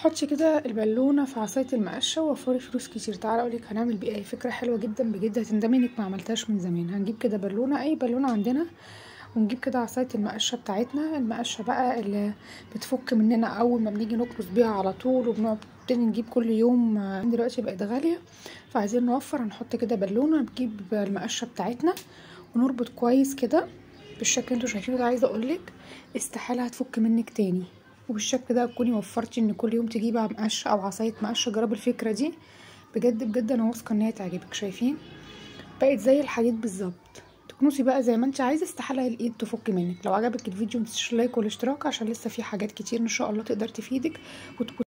حطي كده البالونه في عصايه المقشه ووفري فلوس كتير تعالى اقولك هنعمل بيه ايه فكره حلوه جدا بجد هتندمي انك ما عملتهاش من زمان هنجيب كده بالونه اي بالونه عندنا ونجيب كده عصايه المقشه بتاعتنا المقشه بقى اللي بتفك مننا اول ما بنيجي نكنس بيها على طول وبنبتدي نجيب كل يوم دلوقتي بقت غاليه فعايزين نوفر هنحط كده بالونه نجيب المقشه بتاعتنا ونربط كويس كده بالشكل اللي انتوا شايفينه ده عايزه اقولك استحاله هتفك منك تاني وبالشكل ده تكوني وفرتي ان كل يوم تجيبي مقشه او عصايه مقشه جربي الفكره دي بجد بجد انا واثقه ان هي تعجبك شايفين بقت زي الحديد بالظبط تكنسي بقى زي ما انت عايزه استحاله الايد تفك منك لو عجبك الفيديو متنسيش اللايك والاشتراك عشان لسه في حاجات كتير ان شاء الله تقدر تفيدك وتكون